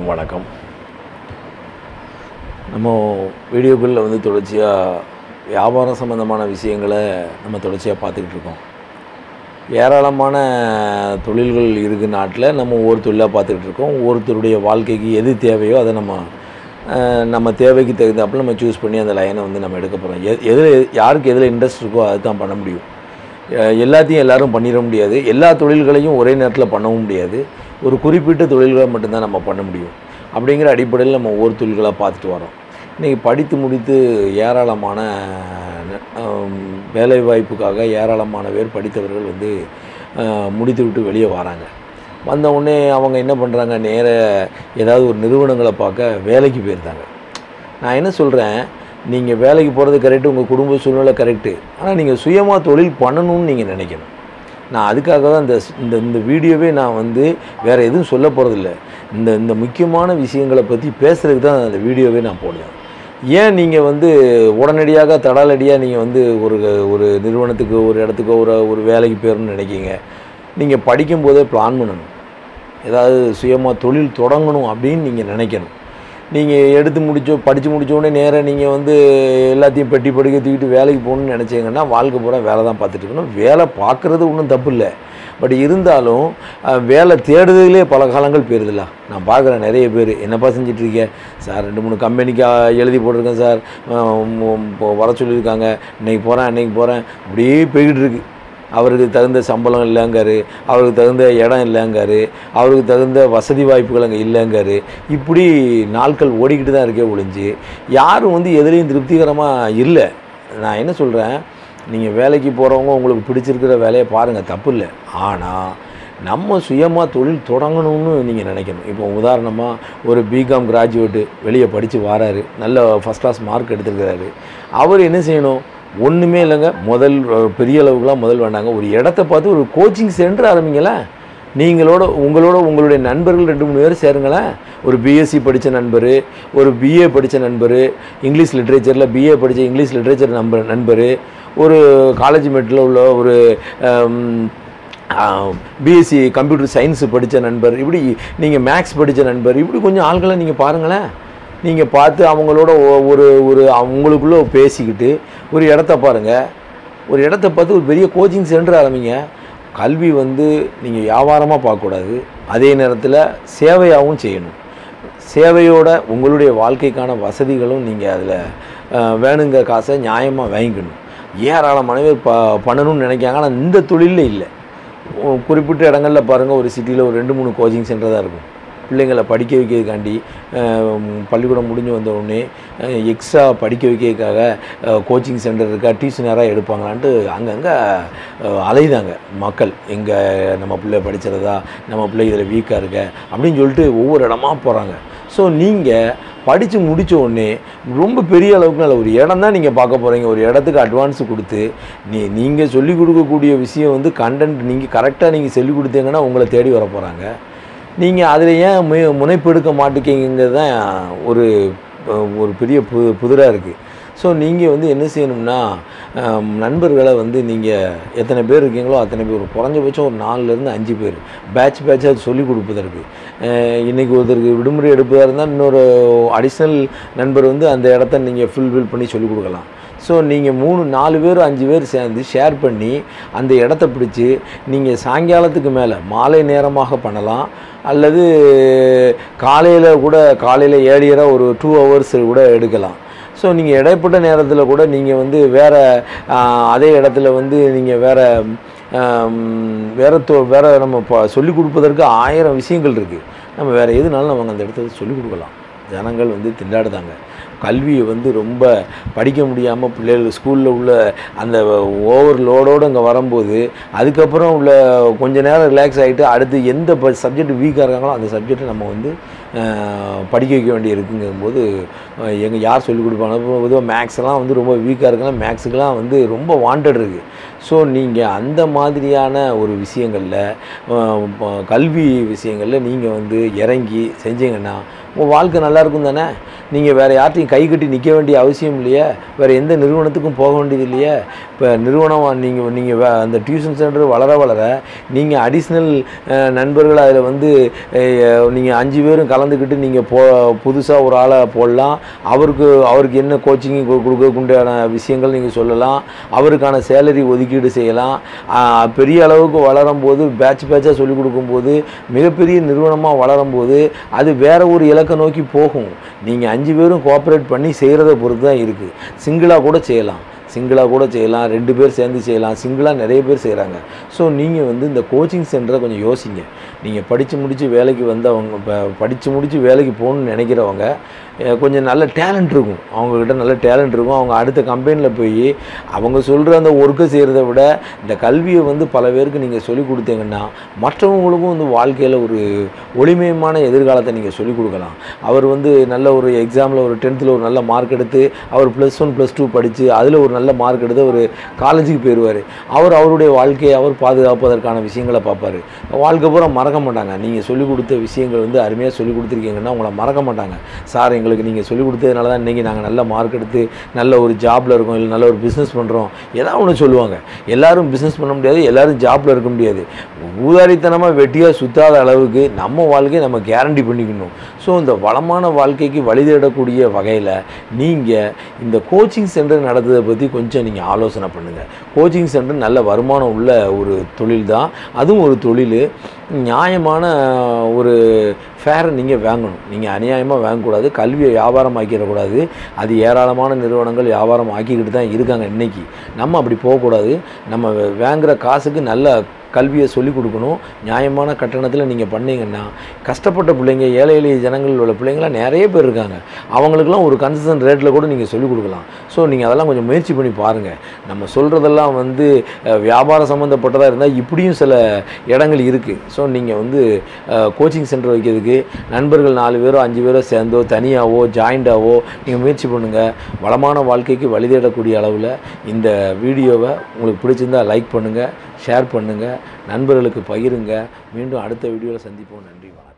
அனைவருக்கும் வணக்கம் நம்ம வீடியோக்களில் வந்து தொடர்ச்சியாக வியாபாரம் சம்மந்தமான விஷயங்களை நம்ம தொடர்ச்சியாக பார்த்துக்கிட்டு இருக்கோம் ஏராளமான தொழில்கள் இருக்குது நாட்டில் நம்ம ஒவ்வொரு தொழிலாக பார்த்துக்கிட்டு இருக்கோம் ஒவ்வொருத்தருடைய வாழ்க்கைக்கு எது தேவையோ அதை நம்ம அஹ், நம்ம தேவைக்கு தகுந்தாப்புல நம்ம சூஸ் பண்ணி அந்த லைனை வந்து நம்ம எடுக்க போகிறோம் எ எதில் யாருக்கு எதில் இன்ட்ரெஸ்ட் இருக்கோ அதை தான் பண்ண முடியும் அஹ், எல்லாத்தையும் எல்லாரும் பண்ணிட முடியாது எல்லா தொழில்களையும் ஒரே நேரத்தில் பண்ணவும் முடியாது ஒரு குறிப்பிட்ட தொழில்களை மட்டும்தான் நம்ம பண்ண முடியும் அப்படிங்கிற அடிப்படையில் நம்ம ஒவ்வொரு தொழில்களாக பார்த்துட்டு வரோம் இன்றைக்கி படித்து முடித்து ஏராளமான ஹம், வேலை வாய்ப்புக்காக ஏராளமான பேர் படித்தவர்கள் வந்து அஹ், முடித்து விட்டு வெளியே வராங்க வந்த உடனே அவங்க என்ன பண்ணுறாங்க நேர ஏதாவது ஒரு நிறுவனங்களை பார்க்க வேலைக்கு போயிருந்தாங்க நான் என்ன சொல்கிறேன் நீங்கள் வேலைக்கு போகிறது கரெக்டு உங்கள் குடும்ப சூழ்நிலை கரெக்டு ஆனால் நீங்கள் சுயமாக தொழில் பண்ணணும்னு நீங்கள் நினைக்கணும் நான் அதுக்காக தான் இந்த இந்த இந்த வீடியோவே நான் வந்து வேறு எதுவும் சொல்ல போகிறதில்ல இந்த இந்த முக்கியமான விஷயங்களை பற்றி பேசுகிறதுக்கு தான் அந்த வீடியோவே நான் போடுறேன் ஏன் நீங்கள் வந்து உடனடியாக தடாலடியாக நீங்கள் வந்து ஒரு ஒரு நிறுவனத்துக்கு ஒரு இடத்துக்கோ ஒரு ஒரு வேலைக்கு போயிடணும்னு நினைக்கிங்க நீங்கள் படிக்கும்போதே பிளான் பண்ணணும் ஏதாவது சுயமாக தொழில் தொடங்கணும் அப்படின்னு நீங்கள் நினைக்கணும் நீங்கள் எடுத்து முடிச்சோ படித்து முடிச்ச உடனே நேராக நீங்கள் வந்து எல்லாத்தையும் பெட்டி படுக்க தூக்கிட்டு வேலைக்கு போகணும்னு நினச்சிங்கன்னா வாழ்க்கை பூரா வேலை தான் பார்த்துட்டு இருக்கணும் வேலை பார்க்குறது ஒன்றும் தப்பு இல்லை பட் இருந்தாலும் அஹ், வேலை தேடுறதுலே பல காலங்கள் போயிருதுல நான் பார்க்குறேன் நிறைய பேர் என்னப்பா செஞ்சிட்ருக்கீங்க சார் ரெண்டு மூணு கம்பெனிக்கு அஹ், எழுதி போட்டிருக்கேன் சார் அஹ், உம், இப்போ வர சொல்லியிருக்காங்க இன்னைக்கு போகிறேன் அன்னைக்கு போகிறேன் அப்படியே போய்கிட்டு இருக்கு அவருக்கு தகுந்த சம்பளம் இல்லைங்காரு அவருக்கு தகுந்த இடம் இல்லைங்காரு அவருக்கு தகுந்த வசதி வாய்ப்புகள் அங்கே இல்லைங்காரு இப்படி நாட்கள் ஓடிக்கிட்டு தான் இருக்கே ஒழிஞ்சு யாரும் வந்து எதுலேயும் திருப்திகரமாக இல்லை நான் என்ன சொல்கிறேன் நீங்கள் வேலைக்கு போகிறவங்க உங்களுக்கு பிடிச்சிருக்கிற வேலையை பாருங்கள் தப்பு இல்லை ஆனால் நம்ம சுயமாக தொழில் தொடங்கணும்னு நீங்கள் நினைக்கணும் இப்போ உதாரணமாக ஒரு பிகாம் கிராஜுவேட்டு வெளியே படித்து வராரு நல்ல ஃபஸ்ட் கிளாஸ் மார்க் எடுத்துருக்கிறாரு அவர் என்ன செய்யணும் ஒன்றுமே இல்லைங்க முதல் அஹ், பெரிய அளவுக்குலாம் முதல் வேண்டாங்க ஒரு இடத்த பார்த்து ஒரு கோச்சிங் சென்டர் ஆரம்பிங்களேன் நீங்களோட உங்களோட உங்களுடைய நண்பர்கள் ரெண்டு மூணு பேர் சேருங்களேன் ஒரு பிஎஸ்சி படித்த நண்பர் ஒரு பிஏ படித்த நண்பர் இங்கிலீஷ் லிட்ரேச்சரில் பிஏ படித்த இங்கிலீஷ் லிட்ரேச்சர் நண்பர் நண்பர் ஒரு காலேஜ் மெட்டில் உள்ள ஒரு பிஎஸ்சி கம்ப்யூட்டர் சயின்ஸ் படித்த நண்பர் இப்படி நீங்கள் மேக்ஸ் படித்த நண்பர் இப்படி கொஞ்சம் ஆள்களை நீங்கள் பாருங்களேன் நீங்கள் பார்த்து அவங்களோட ஒ- ஒரு ஒரு அவங்களுக்குள்ளே பேசிக்கிட்டு ஒரு இடத்த பாருங்கள் ஒரு இடத்த பார்த்து ஒரு பெரிய கோச்சிங் சென்டர் ஆரம்பிங்க கல்வி வந்து நீங்கள் வியாபாரமாக பார்க்கக்கூடாது அதே நேரத்தில் சேவையாகவும் செய்யணும் சேவையோட உங்களுடைய வாழ்க்கைக்கான வசதிகளும் நீங்கள் அதில் வேணுங்கிற காசை நியாயமாக வாங்கிக்கணும் ஏராளமான பேர் ப பண்ணணும்னு நினைக்காங்க ஆனால் இந்த தொழிலில் இல்லை உ- குறிப்பிட்ட இடங்கள்ல பாருங்கள் ஒரு சிட்டியில் ஒரு ரெண்டு மூணு கோச்சிங் சென்டர் தான் இருக்கும் பிள்ளைங்களை படிக்க வைக்கிறதுக்காண்டி அஹ், பள்ளிக்கூடம் முடிஞ்சு வந்த உடனே எக்ஸ்ட்ரா படிக்க வைக்கிறதுக்காக கோச்சிங் சென்டர் இருக்கா டியூஷன் யாராக எடுப்பாங்களான்ட்டு அங்கங்கே அலைதாங்க மக்கள் எங்கே நம்ம பிள்ளை படிச்சிருதா நம்ம பிள்ளை இதில் வீக்காக இருக்க அப்படின்னு சொல்லிட்டு ஒவ்வொரு இடமா போகிறாங்க ஸோ நீங்கள் படித்து முடித்த உடனே ரொம்ப பெரிய அளவுக்கு நல்ல ஒரு இடம் தான் நீங்கள் பார்க்க போகிறீங்க ஒரு இடத்துக்கு அட்வான்ஸ் கொடுத்து நீ நீங்கள் சொல்லிக் கொடுக்கக்கூடிய விஷயம் வந்து கண்டென்ட் நீங்கள் கரெக்டாக நீங்கள் சொல்லிக் கொடுத்தீங்கன்னா உங்களை தேடி வர போகிறாங்க நீங்கள் அதில் ஏன் மு முனைப்பு எடுக்க மாட்டேங்கிறது தான் ஒரு அஹ், ஒரு பெரிய பு புதிராக இருக்குது ஸோ நீங்கள் வந்து என்ன செய்யணும்னா அஹ், நண்பர்களை வந்து நீங்கள் எத்தனை பேர் இருக்கீங்களோ அத்தனை பேர் ஒரு குறைஞ்சபட்சம் ஒரு நாலுலேருந்து அஞ்சு பேர் பேட்ச் பேட்சாக சொல்லிக் கொடுப்பதற்கு அஹ், இன்னைக்கு ஒருத்தருக்கு விடுமுறை எடுப்பதாக இருந்தால் இன்னொரு அடிஷ்னல் நண்பர் வந்து அந்த இடத்த நீங்கள் ஃபுல்ஃபில் பண்ணி சொல்லிக் கொடுக்கலாம் ஸோ நீங்கள் மூணு நாலு பேர் அஞ்சு பேர் சேர்ந்து ஷேர் பண்ணி அந்த இடத்த பிடிச்சி நீங்கள் சாயங்காலத்துக்கு மேலே மாலை நேரமாக பண்ணலாம் அல்லது காலையில் கூட காலையில் ஏழியராக ஒரு டூ ஹவர்ஸ் கூட எடுக்கலாம் ஸோ நீங்கள் இடைப்பட்ட நேரத்தில் கூட நீங்கள் வந்து வேறு அதே இடத்துல வந்து நீங்கள் வேறு வேறு தொ வேறு நம்ம இப்போ சொல்லிக் கொடுப்பதற்கு ஆயிரம் விஷயங்கள் இருக்குது நம்ம வேறு எதுனாலும் நம்ம அந்த இடத்துல சொல்லிக் கொடுக்கலாம் ஜனங்கள் வந்து திண்டாடுதாங்க கல்வியை வந்து ரொம்ப படிக்க முடியாமல் பிள்ளைகள் ஸ்கூலில் உள்ள அந்த ஓவர் லோடோடு அங்கே வரும்போது அதுக்கப்புறம் உள்ள கொஞ்ச நேரம் ரிலாக்ஸ் ஆகிட்டு அடுத்து எந்த சப்ஜெக்ட் வீக்காக இருக்காங்களோ அந்த சப்ஜெக்டை நம்ம வந்து அஹ், படிக்க வைக்க வேண்டி இருக்குங்கும்போது எங்கள் யார் சொல்லிக் கொடுப்பாங்க பொதுவாக மேக்ஸ்லாம் வந்து ரொம்ப வீக்காக இருக்குன்னா மேக்ஸுக்கெலாம் வந்து ரொம்ப வாண்டட் இருக்குது ஸோ நீங்கள் அந்த மாதிரியான ஒரு விஷயங்களில் அஹ், ப- கல்வி விஷயங்களில் நீங்கள் வந்து இறங்கி செஞ்சீங்கன்னா உங்கள் வாழ்க்கை நல்லா இருக்கும் தானே நீங்கள் வேறு யார்ட்டையும் கை கட்டி நிற்க வேண்டிய அவசியம் இல்லையே வேறு எந்த நிறுவனத்துக்கும் போக வேண்டியது இல்லையே இப்போ நிறுவனம் நீங்கள் நீங்கள் அந்த டியூஷன் சென்டர் வளர வளர நீங்கள் அடிஷ்னல் நண்பர்கள் அதில் வந்து நீங்கள் அஞ்சு பேரும் கலந்துக்கிட்டு நீங்கள் போ புதுசாக ஒரு ஆளை போடலாம் அவருக்கு அவருக்கு என்ன கோச்சிங் கொடுக்கக்கூடிய விஷயங்கள் நீங்கள் சொல்லலாம் அவருக்கான சேலரி ஒதுக்கீடு செய்யலாம் ஆஹ் பெரிய அளவுக்கு வளரும் போது பேட்ச் பேட்சாக சொல்லிக் கொடுக்கும்போது மிகப்பெரிய நிறுவனமாக வளரும் போது அது வேற ஒரு இலக்கை நோக்கி போகும் நீங்கள் அஞ்சு பேரும் கோஆப்ரேட் பண்ணி செய்கிறத பொறுத்து தான் இருக்குது சிங்கிளாக கூட செய்யலாம் சிங்கிளாக கூட செய்யலாம் ரெண்டு பேர் சேர்ந்து செய்யலாம் சிங்கிளாக நிறைய பேர் செய்கிறாங்க ஸோ நீங்கள் வந்து இந்த கோச்சிங் சென்டரை கொஞ்சம் யோசிங்க நீங்கள் படித்து முடித்து வேலைக்கு வந்தவங்க இப்போ படித்து முடித்து வேலைக்கு போகணுன்னு நினைக்கிறவங்க அஹ், கொஞ்சம் நல்ல டேலண்ட் இருக்கும் அவங்கக்கிட்ட நல்ல டேலண்ட் இருக்கும் அவங்க அடுத்த கம்பெனியில் போய் அவங்க சொல்கிற அந்த ஒர்க்கை செய்கிறத விட இந்த கல்வியை வந்து பல பேருக்கு நீங்கள் சொல்லிக் கொடுத்தீங்கன்னா மற்றவங்களுக்கும் வந்து வாழ்க்கையில் ஒரு ஒளிமயமான எதிர்காலத்தை நீங்கள் சொல்லிக் கொடுக்கலாம் அவர் வந்து நல்ல ஒரு எக்ஸாமில் ஒரு டென்த்தில் ஒரு நல்ல மார்க் எடுத்து அவர் ப்ளஸ் ஒன் ப்ளஸ் டூ படித்து அதில் ஒரு நல்ல மார்க் எடுத்து ஒரு காலேஜுக்கு போயிடுவார் அவர் அவருடைய வாழ்க்கையை அவர் பாதுகாப்பதற்கான விஷயங்களை பார்ப்பார் வாழ்க்கை பூரா மறக்க மாட்டாங்க நீங்கள் சொல்லிக் கொடுத்த விஷயங்கள் வந்து அருமையாக சொல்லிக் கொடுத்துருக்கீங்கன்னா உங்களை மறக்க மாட்டாங்க சார் எங்களுக்கு நீங்கள் சொல்லிக் கொடுத்ததுனால தான் இன்றைக்கி நாங்கள் நல்ல மார்க் எடுத்து நல்ல ஒரு ஜாப்பில் இருக்கோம் இல்லை நல்ல ஒரு பிஸ்னஸ் பண்ணுறோம் ஏதாவது ஒன்று சொல்லுவாங்க எல்லாரும் பிஸ்னஸ் பண்ண முடியாது எல்லாரும் ஜாப்பில் இருக்க முடியாது ஊதாரித்தனமாக வெட்டியாக சுத்தாத அளவுக்கு நம்ம வாழ்க்கையை நம்ம கேரண்டி பண்ணிக்கணும் ஸோ இந்த வளமான வாழ்க்கைக்கு வழி தேடக்கூடிய வகையில் நீங்கள் இந்த கோச்சிங் சென்டர் நடத்துறதை பற்றி கொஞ்சம் நீங்கள் ஆலோசனை பண்ணுங்கள் கோச்சிங் சென்டர் நல்ல வருமானம் உள்ள ஒரு தொழில் தான் அதுவும் ஒரு தொழில் நியாயமான ஒரு ஃபேரை நீங்கள் வாங்கணும் நீங்கள் அநியாயமாக வாங்கக்கூடாது கல்வியை வியாபாரம் ஆக்கிடக்கூடாது அது ஏராளமான நிறுவனங்கள் வியாபாரம் ஆக்கிக்கிட்டு தான் இருக்காங்க இன்றைக்கி நம்ம அப்படி போகக்கூடாது நம்ம வாங்குகிற காசுக்கு நல்ல கல்வியை சொல்லிக் கொடுக்கணும் நியாயமான கட்டணத்தில் நீங்கள் பண்ணீங்கன்னா கஷ்டப்பட்ட பிள்ளைங்க ஏழை எளிய ஜனங்கள் உள்ள பிள்ளைங்களாம் நிறைய பேர் இருக்காங்க அவங்களுக்குலாம் ஒரு கன்செஷன் ரேட்டில் கூட நீங்கள் சொல்லிக் கொடுக்கலாம் ஸோ நீங்கள் அதெல்லாம் கொஞ்சம் முயற்சி பண்ணி பாருங்கள் நம்ம சொல்கிறதெல்லாம் வந்து அஹ், வியாபாரம் சம்மந்தப்பட்டதாக இருந்தால் இப்படியும் சில இடங்கள் இருக்குது ஸோ நீங்கள் வந்து கோச்சிங் சென்டர் வைக்கிறதுக்கு நண்பர்கள் நாலு பேரோ அஞ்சு பேரோ சேர்ந்தோ தனியாவோ ஜாயிண்டாவோ நீங்கள் முயற்சி பண்ணுங்கள் வளமான வாழ்க்கைக்கு வழிதேடக்கூடிய அளவில் இந்த வீடியோவை உங்களுக்கு பிடிச்சிருந்தா லைக் பண்ணுங்கள் ஷேர் பண்ணுங்கள் நண்பர்களுக்கு பகிருங்க மீண்டும் அடுத்த வீடியோவில் சந்திப்போம் நன்றி வணக்கம்